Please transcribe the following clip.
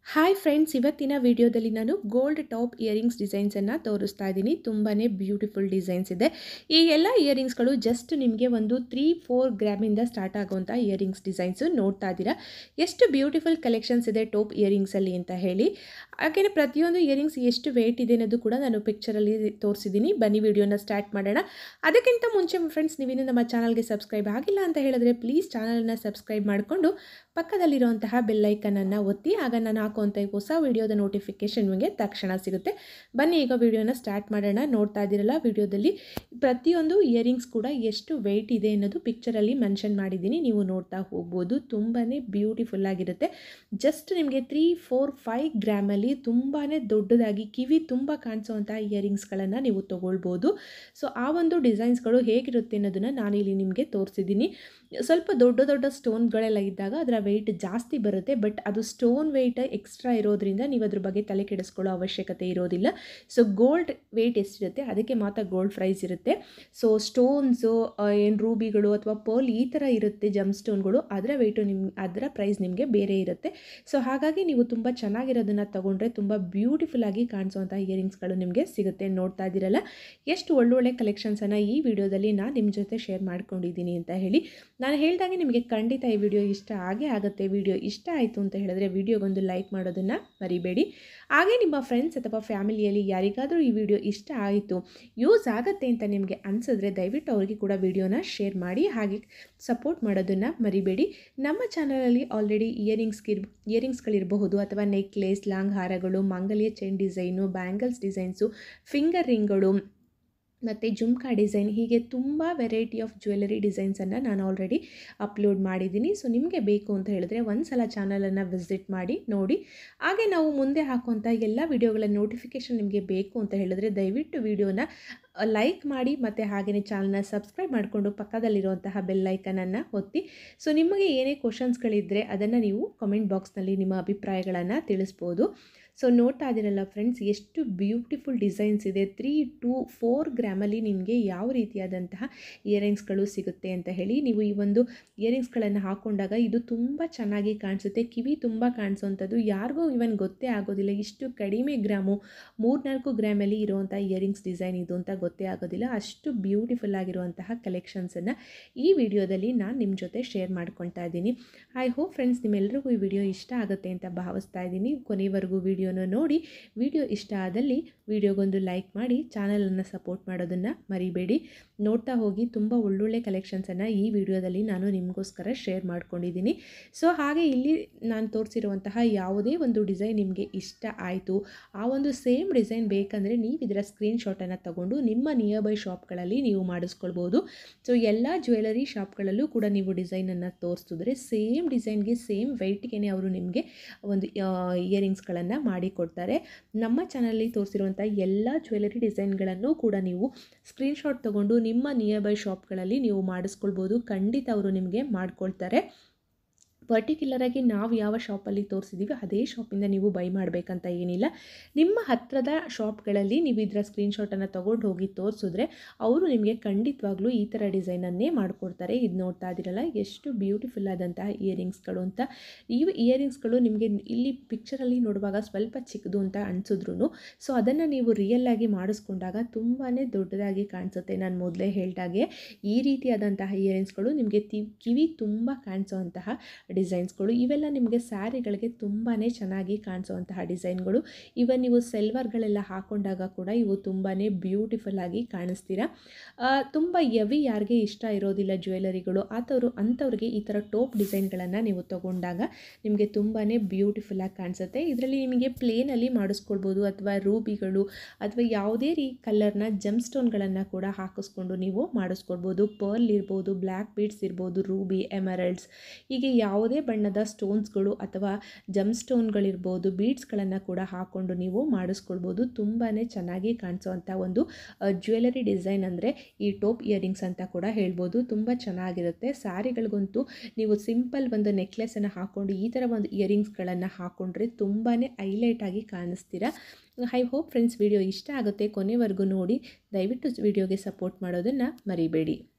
hi friends ಇವತ್ತಿನ ವಿಡಿಯೋದಲ್ಲಿ ನಾನು ಗೋಲ್ಡ್ ಟಾಪ್ ಇಯರಿಂಗ್ಸ್ ಡಿಸೈನ್ಸನ್ನು ತೋರಿಸ್ತಾ ಇದ್ದೀನಿ ತುಂಬಾ ಬ್ಯೂಟಿಫುಲ್ ಡಿಸೈನ್ಸ್ ಇದೆ ಈ ಎಲ್ಲ ಇಯರಿಂಗ್ಸ್ಗಳು ಜಸ್ಟ್ ನಿಮಗೆ ಒಂದು ತ್ರೀ ಫೋರ್ ಗ್ರಾಮಿಂದ ಸ್ಟಾರ್ಟ್ ಆಗುವಂಥ ಇಯರಿಂಗ್ಸ್ ಡಿಸೈನ್ಸು ನೋಡ್ತಾ ಇದ್ದೀರಾ ಎಷ್ಟು ಬ್ಯೂಟಿಫುಲ್ ಕಲೆಕ್ಷನ್ಸ್ ಇದೆ ಟಾಪ್ ಇಯರಿಂಗ್ಸಲ್ಲಿ ಅಂತ ಹೇಳಿ ಹಾಗೆಯೇ ಪ್ರತಿಯೊಂದು ಇಯರಿಂಗ್ಸ್ ಎಷ್ಟು ವೆಯ್ಟ್ ಇದೆ ಅನ್ನೋದು ಕೂಡ ನಾನು ಪಿಕ್ಚರಲ್ಲಿ ತೋರಿಸಿದ್ದೀನಿ ಬನ್ನಿ ವಿಡಿಯೋನ ಸ್ಟಾರ್ಟ್ ಮಾಡೋಣ ಅದಕ್ಕಿಂತ ಮುಂಚೆ ಫ್ರೆಂಡ್ಸ್ ನೀವಿನ್ನು ನಮ್ಮ ಚಾನಲ್ಗೆ ಸಬ್ಸ್ಕ್ರೈಬ್ ಆಗಿಲ್ಲ ಅಂತ ಹೇಳಿದ್ರೆ ಪ್ಲೀಸ್ ಚಾನಲನ್ನು ಸಬ್ಸ್ಕ್ರೈಬ್ ಮಾಡಿಕೊಂಡು ಪಕ್ಕದಲ್ಲಿರುವಂತಹ ಬೆಲ್ಲೈಕನನ್ನು ಒತ್ತಿ ಆಗ ನಾನು ಹಾಕುವಂಥ ಈ ಹೊಸ ವಿಡಿಯೋದ ನೋಟಿಫಿಕೇಷನ್ ನಿಮಗೆ ತಕ್ಷಣ ಸಿಗುತ್ತೆ ಬನ್ನಿ ಈಗ ವಿಡಿಯೋನ ಸ್ಟಾರ್ಟ್ ಮಾಡೋಣ ನೋಡ್ತಾ ಇದ್ದೀರಲ್ಲ ವಿಡಿಯೋದಲ್ಲಿ ಪ್ರತಿಯೊಂದು ಇಯರಿಂಗ್ಸ್ ಕೂಡ ಎಷ್ಟು ವೆಯ್ಟ್ ಇದೆ ಅನ್ನೋದು ಪಿಕ್ಚರಲ್ಲಿ ಮೆನ್ಷನ್ ಮಾಡಿದ್ದೀನಿ ನೀವು ನೋಡ್ತಾ ಹೋಗ್ಬೋದು ತುಂಬಾ ಬ್ಯೂಟಿಫುಲ್ ಆಗಿರುತ್ತೆ ಜಸ್ಟ್ ನಿಮಗೆ ತ್ರೀ ಫೋರ್ ಫೈವ್ ಗ್ರಾಮಲ್ಲಿ ತುಂಬಾ ದೊಡ್ಡದಾಗಿ ಕಿವಿ ತುಂಬ ಕಾಣಿಸೋವಂಥ ಇಯರಿಂಗ್ಸ್ಗಳನ್ನು ನೀವು ತೊಗೊಳ್ಬೋದು ಸೊ ಆ ಒಂದು ಡಿಸೈನ್ಸ್ಗಳು ಹೇಗಿರುತ್ತೆ ಅನ್ನೋದನ್ನು ನಾನಿಲ್ಲಿ ನಿಮಗೆ ತೋರಿಸಿದ್ದೀನಿ ಸ್ವಲ್ಪ ದೊಡ್ಡ ದೊಡ್ಡ ಸ್ಟೋನ್ಗಳೆಲ್ಲ ಇದ್ದಾಗ ಅದರ ವೆಯ್ಟ್ ಜಾಸ್ತಿ ಬರುತ್ತೆ ಬಟ್ ಅದು ಸ್ಟೋನ್ ವೆಯ್ಟ್ ಎಕ್ಸ್ಟ್ರಾ ಇರೋದ್ರಿಂದ ನೀವು ಅದ್ರ ಬಗ್ಗೆ ತಲೆ ಕೆಡಿಸ್ಕೊಳ್ಳೋ ಅವಶ್ಯಕತೆ ಇರೋದಿಲ್ಲ ಸೊ ಗೋಲ್ಡ್ ವೆಯ್ಟ್ ಎಷ್ಟಿರುತ್ತೆ ಅದಕ್ಕೆ ಮಾತ್ರ ಗೋಲ್ಡ್ ಪ್ರೈಸ್ ಇರುತ್ತೆ ಸೊ ಸ್ಟೋನ್ಸು ಏನು ರೂಬಿಗಳು ಅಥವಾ ಪರ್ಲ್ ಈ ಥರ ಇರುತ್ತೆ ಜಮ್ ಸ್ಟೋನ್ಗಳು ಅದರ ವೆಯ್ಟು ನಿಮ್ಮ ಅದರ ಪ್ರೈಸ್ ನಿಮಗೆ ಬೇರೆ ಇರುತ್ತೆ ಸೊ ಹಾಗಾಗಿ ನೀವು ತುಂಬ ಚೆನ್ನಾಗಿರೋದನ್ನು ತೊಗೊಂಡ್ರೆ ತುಂಬ ಬ್ಯೂಟಿಫುಲ್ ಆಗಿ ಕಾಣಿಸುವಂಥ ಇಯರಿಂಗ್ಸ್ಗಳು ನಿಮಗೆ ಸಿಗುತ್ತೆ ನೋಡ್ತಾ ಇದ್ದೀರಲ್ಲ ಎಷ್ಟು ಒಳ್ಳೊಳ್ಳೆ ಕಲೆಕ್ಷನ್ಸನ್ನು ಈ ವಿಡಿಯೋದಲ್ಲಿ ನಾನು ನಿಮ್ಮ ಜೊತೆ ಶೇರ್ ಮಾಡ್ಕೊಂಡಿದ್ದೀನಿ ಅಂತ ಹೇಳಿ ನಾನು ಹೇಳಿದಾಗೆ ನಿಮಗೆ ಖಂಡಿತ ಈ ವಿಡಿಯೋ ಇಷ್ಟ ಆಗೇ ಆಗುತ್ತೆ ವಿಡಿಯೋ ಇಷ್ಟ ಆಯಿತು ಅಂತ ಹೇಳಿದ್ರೆ ವಿಡಿಯೋಗೊಂದು ಲೈಕ್ ಮಾಡೋದನ್ನು ಮರಿಬೇಡಿ ಹಾಗೆ ನಿಮ್ಮ ಫ್ರೆಂಡ್ಸ್ ಅಥವಾ ಫ್ಯಾಮಿಲಿಯಲ್ಲಿ ಯಾರಿಗಾದರೂ ಈ ವಿಡಿಯೋ ಇಷ್ಟ ಆಯಿತು ಯೂಸ್ ಆಗುತ್ತೆ ಅಂತ ನಿಮಗೆ ಅನಿಸಿದ್ರೆ ದಯವಿಟ್ಟು ಅವರಿಗೆ ಕೂಡ ವಿಡಿಯೋನ ಶೇರ್ ಮಾಡಿ ಹಾಗೆ ಸಪೋರ್ಟ್ ಮಾಡೋದನ್ನು ಮರಿಬೇಡಿ ನಮ್ಮ ಚಾನಲಲ್ಲಿ ಆಲ್ರೆಡಿ ಇಯರಿಂಗ್ಸ್ಗಿರ್ ಇಯರಿಂಗ್ಸ್ಗಳಿರಬಹುದು ಅಥವಾ ನೆಕ್ಲೆಸ್ ಲಾಂಗ್ ಹಾರಗಳು ಮಾಂಗಲ್ಯ chain design bangles designs finger ರಿಂಗ್ಗಳು ಮತ್ತು ಜುಮ್ಕಾ ಡಿಸೈನ್ ಹೀಗೆ ತುಂಬ ವೆರೈಟಿ ಆಫ್ ಜ್ಯುವೆಲರಿ ಡಿಸೈನ್ಸನ್ನು ನಾನು ಆಲ್ರೆಡಿ ಅಪ್ಲೋಡ್ ಮಾಡಿದ್ದೀನಿ ಸೊ ನಿಮಗೆ ಬೇಕು ಅಂತ ಹೇಳಿದ್ರೆ ಒಂದು ಸಲ ಚಾನಲನ್ನು ವಿಸಿಟ್ ಮಾಡಿ ನೋಡಿ ಹಾಗೆ ನಾವು ಮುಂದೆ ಹಾಕುವಂಥ ಎಲ್ಲ ವಿಡಿಯೋಗಳ ನೋಟಿಫಿಕೇಷನ್ ನಿಮಗೆ ಬೇಕು ಅಂತ ಹೇಳಿದ್ರೆ ದಯವಿಟ್ಟು ವಿಡಿಯೋನ ಲೈಕ್ ಮಾಡಿ ಮತ್ತು ಹಾಗೆಯೇ ಚಾನಲ್ನ ಸಬ್ಸ್ಕ್ರೈಬ್ ಮಾಡಿಕೊಂಡು ಪಕ್ಕದಲ್ಲಿರುವಂತಹ ಬೆಲ್ಲೈಕನನ್ನು ಒತ್ತಿ ಸೊ ನಿಮಗೆ ಏನೇ ಕ್ವಶನ್ಸ್ಗಳಿದ್ದರೆ ಅದನ್ನು ನೀವು ಕಮೆಂಟ್ ಬಾಕ್ಸ್ನಲ್ಲಿ ನಿಮ್ಮ ಅಭಿಪ್ರಾಯಗಳನ್ನು ತಿಳಿಸ್ಬೋದು ಸೊ ನೋಡ್ತಾ ಇದ್ದೀರಲ್ಲ ಫ್ರೆಂಡ್ಸ್ ಎಷ್ಟು ಬ್ಯೂಟಿಫುಲ್ ಡಿಸೈನ್ಸ್ ಇದೆ ತ್ರೀ ಟು ಫೋರ್ ಗ್ರಾಮಲ್ಲಿ ನಿಮಗೆ ಯಾವ ರೀತಿಯಾದಂತಹ ಇಯರಿಂಗ್ಸ್ಗಳು ಸಿಗುತ್ತೆ ಅಂತ ಹೇಳಿ ನೀವು ಈ ಒಂದು ಇಯರಿಂಗ್ಸ್ಗಳನ್ನು ಹಾಕ್ಕೊಂಡಾಗ ಇದು ತುಂಬ ಚೆನ್ನಾಗಿ ಕಾಣಿಸುತ್ತೆ ಕಿವಿ ತುಂಬ ಕಾಣಿಸೋವಂಥದ್ದು ಯಾರಿಗೂ ಇವನ್ ಗೊತ್ತೇ ಆಗೋದಿಲ್ಲ ಇಷ್ಟು ಕಡಿಮೆ ಗ್ರಾಮು ಮೂರ್ನಾಲ್ಕು ಗ್ರಾಮಲ್ಲಿ ಇರುವಂಥ ಇಯರಿಂಗ್ಸ್ ಡಿಸೈನ್ ಇದು ಅಂತ ಗೊತ್ತೇ ಆಗೋದಿಲ್ಲ ಅಷ್ಟು ಬ್ಯೂಟಿಫುಲ್ ಆಗಿರುವಂತಹ ಕಲೆಕ್ಷನ್ಸನ್ನು ಈ ವಿಡಿಯೋದಲ್ಲಿ ನಾನು ನಿಮ್ಮ ಜೊತೆ ಶೇರ್ ಮಾಡ್ಕೊತಾ ಇದ್ದೀನಿ ಐ ಹೋಪ್ ಫ್ರೆಂಡ್ಸ್ ನಿಮ್ಮೆಲ್ಲರಿಗೂ ಈ ವಿಡಿಯೋ ಇಷ್ಟ ಆಗುತ್ತೆ ಅಂತ ಭಾವಿಸ್ತಾ ಇದ್ದೀನಿ ಕೊನೆವರೆಗೂ ವಿಡಿಯೋನ ನೋಡಿ ವಿಡಿಯೋ ಇಷ್ಟ ಆದಲ್ಲಿ ವಿಡಿಯೋಗೊಂದು ಲೈಕ್ ಮಾಡಿ ಚಾನಲನ್ನು ಸಪೋರ್ಟ್ ಮಾಡೋದನ್ನು ಮರಿಬೇಡಿ ನೋಡ್ತಾ ಹೋಗಿ ತುಂಬ ಒಳ್ಳೊಳ್ಳೆ ಕಲೆಕ್ಷನ್ಸನ್ನು ಈ ವಿಡಿಯೋದಲ್ಲಿ ನಾನು ನಿಮಗೋಸ್ಕರ ಶೇರ್ ಮಾಡ್ಕೊಂಡಿದ್ದೀನಿ ಸೊ ಹಾಗೆ ಇಲ್ಲಿ ನಾನು ತೋರಿಸಿರುವಂತಹ ಯಾವುದೇ ಒಂದು ಡಿಸೈನ್ ನಿಮಗೆ ಇಷ್ಟ ಆಯಿತು ಆ ಒಂದು ಸೇಮ್ ಡಿಸೈನ್ ಬೇಕಂದರೆ ನೀವು ಇದರ ಸ್ಕ್ರೀನ್ಶಾಟನ್ನು ತಗೊಂಡು ನಿಮ್ಮ ನಿಯರ್ ಬೈ ಶಾಪ್ಗಳಲ್ಲಿ ನೀವು ಮಾಡಿಸ್ಕೊಳ್ಬೋದು ಸೊ ಎಲ್ಲ ಜ್ಯುವೆಲರಿ ಶಾಪ್ಗಳಲ್ಲೂ ಕೂಡ ನೀವು ಡಿಸೈನನ್ನು ತೋರಿಸಿದ್ರೆ ಸೇಮ್ ಡಿಸೈನ್ಗೆ ಸೇಮ್ ವೆಯ್ಟ್ಗೆ ಅವರು ನಿಮಗೆ ಒಂದು ಇಯರಿಂಗ್ಸ್ಗಳನ್ನು ಮಾಡಿಕೊಡ್ತಾರೆ ನಮ್ಮ ಚಾನಲ್ಲಿ ತೋರಿಸಿರುವಂಥ ಎಲ್ಲ ಜ್ಯುವೆಲರಿ ಡಿಸೈನ್ಗಳನ್ನು ಕೂಡ ನೀವು ಸ್ಕ್ರೀನ್ಶಾಟ್ ತೊಗೊಂಡು ನಿಮ್ಮ ನಿಯರ್ ಬೈ ಶಾಪ್ಗಳಲ್ಲಿ ನೀವು ಮಾಡಿಸ್ಕೊಳ್ಬೋದು ಖಂಡಿತ ಅವರು ನಿಮಗೆ ಮಾಡಿಕೊಳ್ತಾರೆ ಪರ್ಟಿಕ್ಯುಲರಾಗಿ ನಾವು ಯಾವ ಶಾಪಲ್ಲಿ ತೋರಿಸಿದ್ದೀವಿ ಅದೇ ಶಾಪಿಂದ ನೀವು ಬೈ ಮಾಡಬೇಕಂತ ಏನಿಲ್ಲ ನಿಮ್ಮ ಹತ್ತಿರದ ಶಾಪ್ಗಳಲ್ಲಿ ನೀವು ಇದರ ಸ್ಕ್ರೀನ್ಶಾಟನ್ನು ತೊಗೊಂಡು ಹೋಗಿ ತೋರಿಸಿದ್ರೆ ಅವರು ನಿಮಗೆ ಖಂಡಿತವಾಗ್ಲೂ ಈ ಥರ ಡಿಸೈನನ್ನೇ ಮಾಡಿಕೊಡ್ತಾರೆ ಇದು ನೋಡ್ತಾ ಇದ್ದೀರಲ್ಲ ಎಷ್ಟು ಬ್ಯೂಟಿಫುಲ್ ಆದಂತಹ ಇಯರಿಂಗ್ಸ್ಗಳು ಅಂತ ಈ ಇಯರಿಂಗ್ಸ್ಗಳು ನಿಮಗೆ ಇಲ್ಲಿ ಪಿಕ್ಚರಲ್ಲಿ ನೋಡುವಾಗ ಸ್ವಲ್ಪ ಚಿಕ್ಕದು ಅಂತ ಅನಿಸಿದ್ರು ಸೊ ಅದನ್ನು ನೀವು ರಿಯಲ್ಲಾಗಿ ಮಾಡಿಸ್ಕೊಂಡಾಗ ತುಂಬಾ ದೊಡ್ಡದಾಗಿ ಕಾಣಿಸುತ್ತೆ ನಾನು ಮೊದಲೇ ಹೇಳಿದಾಗೆ ಈ ರೀತಿಯಾದಂತಹ ಇಯರಿಂಗ್ಸ್ಗಳು ನಿಮಗೆ ತಿ ಕಿವಿ ತುಂಬ ಕಾಣಿಸೋವಂತಹ ಡಿಸೈನ್ಸ್ಗಳು ಇವೆಲ್ಲ ನಿಮಗೆ ಸ್ಯಾರಿಗಳಿಗೆ ತುಂಬಾ ಚೆನ್ನಾಗಿ ಕಾಣಿಸುವಂತಹ ಡಿಸೈನ್ಗಳು ಇವನ್ ನೀವು ಸೆಲ್ವರ್ಗಳೆಲ್ಲ ಹಾಕೊಂಡಾಗ ಕೂಡ ಇವು ತುಂಬಾ ಬ್ಯೂಟಿಫುಲ್ ಆಗಿ ಕಾಣಿಸ್ತೀರಾ ತುಂಬ ಎವಿ ಯಾರಿಗೆ ಇಷ್ಟ ಇರೋದಿಲ್ಲ ಜ್ಯುವೆಲರಿಗಳು ಆತವರು ಅಂಥವ್ರಿಗೆ ಈ ಥರ ಟೋಪ್ ಡಿಸೈನ್ಗಳನ್ನು ನೀವು ತೊಗೊಂಡಾಗ ನಿಮಗೆ ತುಂಬಾ ಬ್ಯೂಟಿಫುಲ್ ಆಗಿ ಕಾಣಿಸುತ್ತೆ ಇದರಲ್ಲಿ ನಿಮಗೆ ಪ್ಲೇನಲ್ಲಿ ಮಾಡಿಸ್ಕೊಳ್ಬೋದು ಅಥವಾ ರೂಬಿಗಳು ಅಥವಾ ಯಾವುದೇ ರೀ ಕಲರ್ನ ಜಮ್ ಸ್ಟೋನ್ಗಳನ್ನು ಕೂಡ ಹಾಕಿಸ್ಕೊಂಡು ನೀವು ಮಾಡಿಸ್ಕೊಳ್ಬೋದು ಪರ್ಲ್ ಇರ್ಬೋದು ಬ್ಲ್ಯಾಕ್ ಬೀಡ್ಸ್ ಇರ್ಬೋದು ರೂಬಿ ಎಮರಲ್ಡ್ಸ್ ಹೀಗೆ ಯಾವುದೇ ಬಣ್ಣದ ಸ್ಟೋನ್ಸ್ಗಳು ಅಥವಾ ಜಮ್ ಸ್ಟೋನ್ಗಳಿರ್ಬೋದು ಬೀಡ್ಸ್ಗಳನ್ನು ಕೂಡ ಹಾಕ್ಕೊಂಡು ನೀವು ಮಾಡಿಸ್ಕೊಳ್ಬೋದು ತುಂಬಾ ಚೆನ್ನಾಗಿ ಕಾಣಿಸೋವಂಥ ಒಂದು ಜ್ಯುವೆಲರಿ ಡಿಸೈನ್ ಅಂದರೆ ಈ ಟೋಪ್ ಇಯರಿಂಗ್ಸ್ ಅಂತ ಕೂಡ ಹೇಳ್ಬೋದು ತುಂಬ ಚೆನ್ನಾಗಿರುತ್ತೆ ಸ್ಯಾರಿಗಳಿಗಂತೂ ನೀವು ಸಿಂಪಲ್ ಒಂದು ನೆಕ್ಲೆಸನ್ನು ಹಾಕ್ಕೊಂಡು ಈ ಥರ ಒಂದು ಇಯರಿಂಗ್ಸ್ಗಳನ್ನು ಹಾಕ್ಕೊಂಡ್ರೆ ತುಂಬಾ ಹೈಲೈಟಾಗಿ ಕಾಣಿಸ್ತೀರಾ ಐ ಹೋಪ್ ಫ್ರೆಂಡ್ಸ್ ವಿಡಿಯೋ ಇಷ್ಟ ಆಗುತ್ತೆ ಕೊನೆವರೆಗೂ ನೋಡಿ ದಯವಿಟ್ಟು ವಿಡಿಯೋಗೆ ಸಪೋರ್ಟ್ ಮಾಡೋದನ್ನು ಮರಿಬೇಡಿ